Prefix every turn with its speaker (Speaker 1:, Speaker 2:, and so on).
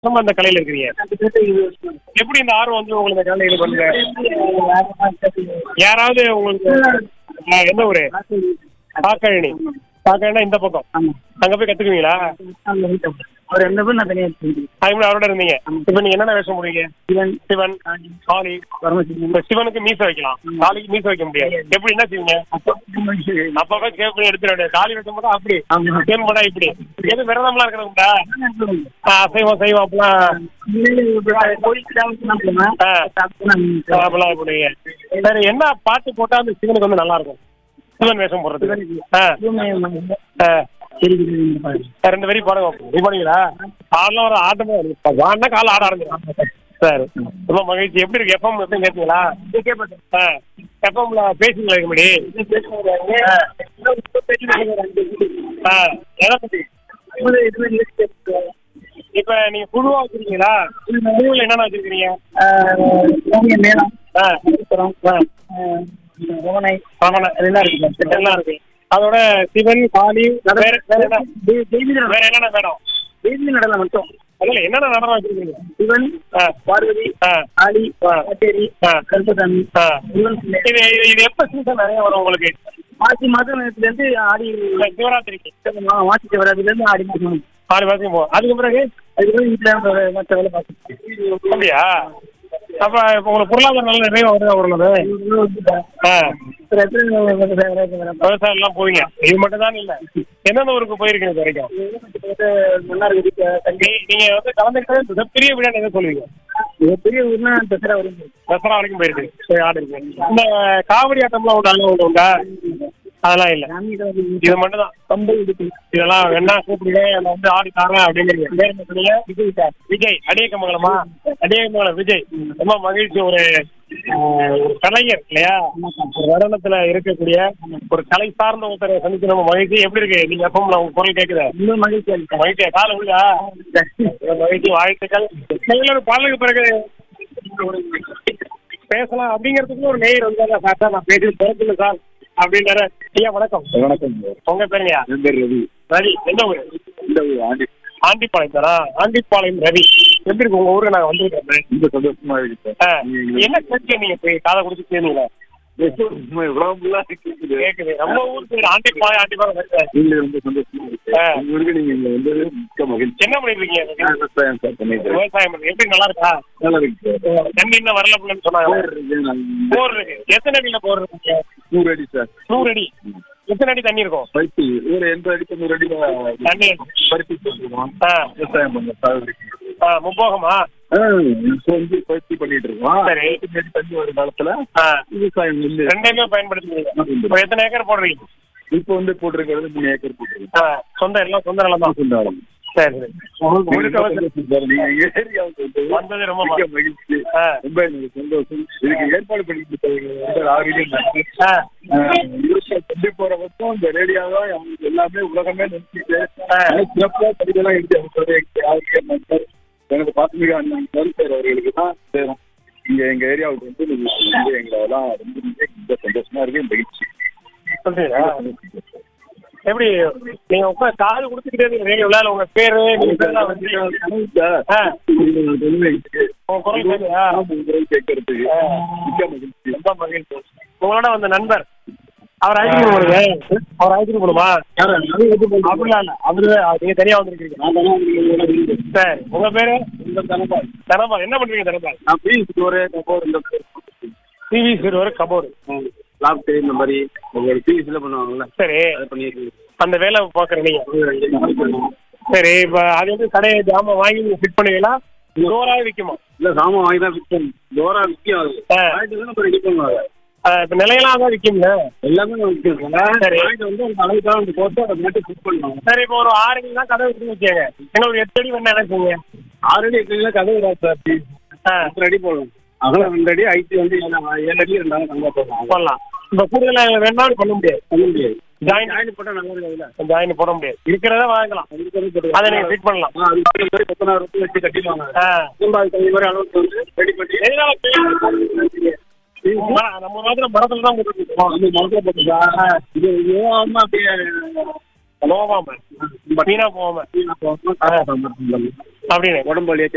Speaker 1: வருஷமா இந்த கலையில இருக்கிறீங்க எப்படி இந்த ஆர்வம் வந்து உங்களுக்கு இந்த கலையில இது பண்ணுங்க யாராவது உங்களுக்கு ஆ, எந்த ஊரு காக்கழனி காக்கழனா இந்த பக்கம் அங்க போய் கத்துக்குவீங்களா
Speaker 2: அவர் ரெண்டு பேரும் நான் தனியாக எடுத்துக்கிட்டேன்
Speaker 1: அதுக்கு முன்னாடி அவரோட இருந்தீங்க இப்ப நீங்க என்னென்ன வேஷம் போடுவீங்க
Speaker 2: சிவன்
Speaker 1: சிவன் காளி
Speaker 2: பரமசிவன்
Speaker 1: இப்ப சிவனுக்கு மீச வைக்கலாம் காளிக்கு மீச வைக்க முடியாது எப்படி என்ன செய்வீங்க அப்பவே கேப் பண்ணி எடுத்துட முடியாது காளி வைக்கும் போது அப்படி
Speaker 2: ஆமா.
Speaker 1: சிவன் போட்டா இப்படி எது விரதம்லாம் இருக்கிறவங்களா அசைவம் செய்வோம் அப்பெல்லாம் ஆ. அப்பெல்லாம் போடுவீங்க சரி என்ன பாட்டு போட்டா அந்த சிவனுக்கு வந்து நல்லா இருக்கும் சிவன் வேஷம் போடுறது ஆ ஆ ரெண்டு பேரும் பாடுங்க நீ பாடுவீங்களா ஆடலாம் வர ஆட்டமே வாடினா கால ஆட ஆரம்பிக்கும் சரி ரொம்ப மகிழ்ச்சி எப்படி இருக்கு எஃப்எம் எப்படி கேட்டீங்களா ஆ எஃப்எம்ல பேசுங்களா இதுக்கு முன்னாடி ஆ எதை பத்தி இப்ப நீங்க குழுவா வச்சிருக்கீங்களா குழுவில் என்னென்ன வச்சிருக்கீங்க ஆ ஆ
Speaker 2: ரோனை
Speaker 1: ஆமாண்ணா
Speaker 2: அதெல்லாம் இருக்கு
Speaker 1: எல்லாம் இருக்கு அதோட சிவன் காளி வேற வேற என்ன வேற என்னென்ன வேணும்
Speaker 2: தேவி நடல மட்டும்
Speaker 1: அதுல என்னென்ன நடனம் வச்சிருக்கீங்க
Speaker 2: சிவன்
Speaker 1: ஆ
Speaker 2: பார்வதி
Speaker 1: ஆ
Speaker 2: ஆலி
Speaker 1: ஆ.
Speaker 2: கச்சேரி
Speaker 1: ஆ.
Speaker 2: கருப்பசாமி
Speaker 1: ஆ
Speaker 2: சிவன் பிள்ளை.
Speaker 1: இது இது- இது எப்ப சீசன் நிறைய வரும் உங்களுக்கு
Speaker 2: மாசி மாதத்துல இருந்து ஆடி
Speaker 1: இந்த சிவராத்திரிக்கு
Speaker 2: மாசி சிவராத்திரில இருந்து ஆடி மாசம்
Speaker 1: ஆறு மாசம் போகும் அதுக்கு பிறகு
Speaker 2: அதுக்கு வீட்டுல மற்ற வேலை பார்த்து
Speaker 1: அப்படியா அப்ப இப்ப உங்களுக்கு பொருளாதாரம் நல்ல நிறைய வருதா ஓரளவு ஆ விவசாயம் எல்லாம் போவீங்க இது மட்டும் தான் இல்ல எந்தெந்த ஊருக்கு போயிருக்கீங்க இது வரைக்கும் நீ- நீங்க வந்து கலந்துக்கிட்டது மிகப்பெரிய விழா எதை சொல்லுவீங்க
Speaker 2: பெரிய ஊர்னா தசரா வரும்
Speaker 1: தசரா வரைக்கும் போயிருக்கு போய் ஆடு இருக்கு இந்த காவடி ஆட்டம்லாம் உண்டு அதெல்லாம் உண்டு உண்டா அதெல்லாம் இல்ல இது மட்டும் தான்
Speaker 2: பம்பை இடுப்பு
Speaker 1: இதெல்லாம் வேணா கூப்பிடுங்க நான் வந்து ஆடி தாரேன் அப்படிங்கிறீங்க பேர் என்ன சொன்னீங்க விஜய் சார் விஜய் அடியக்கமங்கலமா அடியக்கமங்கலம் விஜய் ரொம்ப மகிழ்ச்சி ஒரு ஆஹ், ஒரு கலைஞர் இல்லையா ஒரு நடனத்துல இருக்கக்கூடிய ஒரு கலை சார்ந்த ஒருத்தரை சந்திச்சு நம்ம மகிழ்ச்சி எப்படி இருக்கு நீங்க எப்பவும் உங்க குரல் கேக்குதா
Speaker 2: ரொம்ப மகிழ்ச்சியா இருக்கு
Speaker 1: மகிழ்ச்சியா கால விழுதா மகிழ்ச்சி வாழ்த்துக்கள் நீங்களும் ஒரு பாடலுக்கு பிறகு பேசலாம் அப்படிங்கிறதுக்கு ஒரு நேயர் வந்தாங்க சார் சார் நான் பேசி திறக்கல சார் அப்படின்னாரு ஐயா வணக்கம்
Speaker 3: வணக்கம்
Speaker 1: உங்க பேருங்கய்யா
Speaker 3: என் பேர் ரவி
Speaker 1: ரவி எந்த ஊரு
Speaker 3: இந்த ஊர் ஆண்டி
Speaker 1: ஆண்டிப்பாளையம் தானா ஆண்டிப்பாளையம் ரவி எப்படி இருக்கு உங்க ஊருக்கு நாங்க வந்துருக்கோம்
Speaker 3: ரொம்ப சந்தோஷமா இருக்கு
Speaker 1: ஆ,
Speaker 3: சார் நீங்க
Speaker 1: என்ன கேட்க நீங்க போய் காதை குடிச்சு சேர்ந்தீங்களா
Speaker 3: சும்மா இவ்வளவு ஃபுல்லா கேக்குது
Speaker 1: கேக்குது நம்ம ஊர் பேர் ஆண்டிப்பாளையம் ஆண்டிப்பாளையம் வருது.
Speaker 3: நீங்க ரொம்ப சந்தோஷமா இருக்கு
Speaker 1: ஆ.
Speaker 3: உங்களுக்கு நீங்க இங்க வந்தது மிக்க மகிழ்ச்சி
Speaker 1: என்ன பண்ணிருக்கீங்க
Speaker 3: நான் விவசாயம் சார் பண்ணிட்டு
Speaker 1: விவசாயம் பண்ணி- எப்படி நல்லா இருக்கா
Speaker 3: நல்லா இருக்கு சார்
Speaker 1: தண்ணி இன்னும் வரல பிள்ளைன்னு சொன்னாங்க
Speaker 3: போர் இருக்கு, நான்
Speaker 1: போர் இருக்கு எத்தனை அடியில போர் இருக்கு
Speaker 3: நூறு அடி சார்
Speaker 1: நூறு அடி எத்தனை அடி தண்ணி இருக்கும்
Speaker 3: பருத்தி ஒரு எண்பது அடி தொண்ணூறு அடி
Speaker 1: தண்ணி
Speaker 3: பருத்தி போட்டுருவோம்
Speaker 1: ஆ,
Speaker 3: விவசாயம் பண்ண சாகுபடிக்கு
Speaker 1: ஆ, முப்போகமா
Speaker 3: ஆ, இப்போ வந்து பருத்தி பண்ணிட்டு இருக்கோம்
Speaker 1: சரி.
Speaker 3: முன்னாடி தண்ணி வர காலத்துல
Speaker 1: ஆ,
Speaker 3: விவசாயம் நெல்லு
Speaker 1: ரெண்டையுமே பயன்படுத்துறீங்க இப்போ எத்தனை ஏக்கர் போடுறீங்க
Speaker 3: இப்போ வந்து போட்டிருக்கிறது மூணு ஏக்கர் போட்டிருக்கோம்
Speaker 1: ஆ, சொந்த எல்லாம் சொந்த நிலம் தான்
Speaker 3: சொந்தம்.
Speaker 1: சரி சரி உங்களுக்கு முழுக்க வந்து
Speaker 3: நீங்க ஏரியாவுக்கு வந்து
Speaker 1: வந்தது ரொம்ப
Speaker 3: மிக்க
Speaker 1: ம-
Speaker 3: மகிழ்ச்சி
Speaker 1: ஆ.
Speaker 3: ரொம்ப எனக்கு சந்தோஷம் இதுக்கு ஏற்பாடு பண்ணி கொடுத்தவங்க ஆரோக்கியம்
Speaker 1: ஆ,
Speaker 3: கொண்டு போற வரைக்கும் இந்த ரேடியோவா அவங்களுக்கு எல்லாமே உலகமே நினைச்சிட்டு
Speaker 1: ஆ.
Speaker 3: சிறப்பா படிக்கலாம் எடுத்து அவங்க ஆரோக்கியம் சார் எனக்கு பாசமிக அண்ணன் சார் சார் அவர்களுக்கு தான் சேரும் இங்க எங்க ஏரியாவுக்கு வந்து நீங்க வந்து எங்களெல்லாம் ரொம்ப ரொம்ப சந்தோஷமா இருக்கு மகிழ்ச்சி
Speaker 1: சொல்றீங்களா எப்படி நீங்க உட்காந்து காது கொடுத்துக்கிட்டே இருக்கீங்க ரேடியோல இல்ல உங்க பேரு நீங்க பேர்லாம் வந்து
Speaker 3: சார்
Speaker 1: ஆ.
Speaker 3: உங்க
Speaker 1: உங்க குரல் கேக்குதா?
Speaker 3: கேட்கறதுக்கு
Speaker 1: ஆ.
Speaker 3: மிக்க மகிழ்ச்சி
Speaker 1: ரொம்ப மகிழ்ச்சி உங்களோட வந்த நண்பர் அவர் அழைச்சிட்டு போடுங்க அவர் அழைச்சிட்டு போடுமா அப்படிலாம் இல்ல அவரு நீங்க தனியா வந்திருக்கீங்க சரி உங்க பேரு தனபால் என்ன பண்றீங்க தனபால்
Speaker 3: நான் பீஸ் ஒரு கபோர் இந்த
Speaker 1: டிவி சிறுவர் கபோர்டு
Speaker 3: லாப்டு இந்த மாதிரி ஒரு பீஸ்ல பண்ணுவாங்கல்ல
Speaker 1: சரி
Speaker 3: அதை பண்ணியிருக்கீங்க
Speaker 1: அந்த வேலை பாக்குற நீங்க சரி இப்ப அது வந்து கடையை ஜாமான் வாங்கி நீங்க ஃபிட் பண்ணுவீங்களா ஜோராவே விக்குமா
Speaker 3: இல்ல சாமான் வாங்கி தான் விற்கும் தோரா விற்கும் அது
Speaker 1: ஆ.
Speaker 3: வாங்கிட்டு தான் நம்ம ரெடி பண்ணுவாங்க
Speaker 1: ஆஹ் இப்ப நிலையெல்லாம் தான் விக்கும்ல
Speaker 3: எல்லாமே நம்ம விற்கும்
Speaker 1: சரி.
Speaker 3: வாங்கிட்டு வந்து அந்த அளவுக்கு வந்து போட்டு அதை மட்டும் ஃபிட் பண்ணுவாங்க
Speaker 1: சரி இப்போ ஒரு ஆறு அடி தான் கதை வச்சுன்னு வச்சுக்கோங்க எங்க ஒரு எட்டு அடி வேணா நினைச்சீங்க
Speaker 3: ஆல்ரெடி எட்டு கதவு வராது சார் பீஸ்
Speaker 1: ஆ
Speaker 3: பத்து அடி போடும் அகலம் ரெண்டு அடி ஐடி வந்து ஏழு ஏழு அடி இருந்தாலும் கண்டிப்பாக போடலாம்
Speaker 1: பண்ணலாம் இப்ப கூடுதலா வேணாலும் பண்ண முடியாது
Speaker 3: பண்ண முடியாது
Speaker 1: ஜாயின்
Speaker 3: ஜாயின் போட்டால் நல்லா இருக்காதுல்ல
Speaker 1: ஜாயின் போட முடியாது இருக்கிறத வாங்கலாம் அதை நீங்க ஃபிட் பண்ணலாம்
Speaker 3: ஆ, அது மாதிரி மாதிரி கொத்தனார் வந்து வச்சு கட்டிடுவாங்க
Speaker 1: ஆ.
Speaker 3: திரும்ப அதுக்கு மாதிரி அளவுக்கு வந்து ரெடி பண்ணி
Speaker 1: எதனால பேர் மர- நம்ம ஒரு மாதிரி மரத்துல தான் போட்டுருக்கோம்
Speaker 3: அந்த மரத்தில் போட்டுருக்கா இது ஓவாம அப்படியே
Speaker 1: போவாம வீணா போவாம அப்படின்னு
Speaker 3: உடம்பு வழியா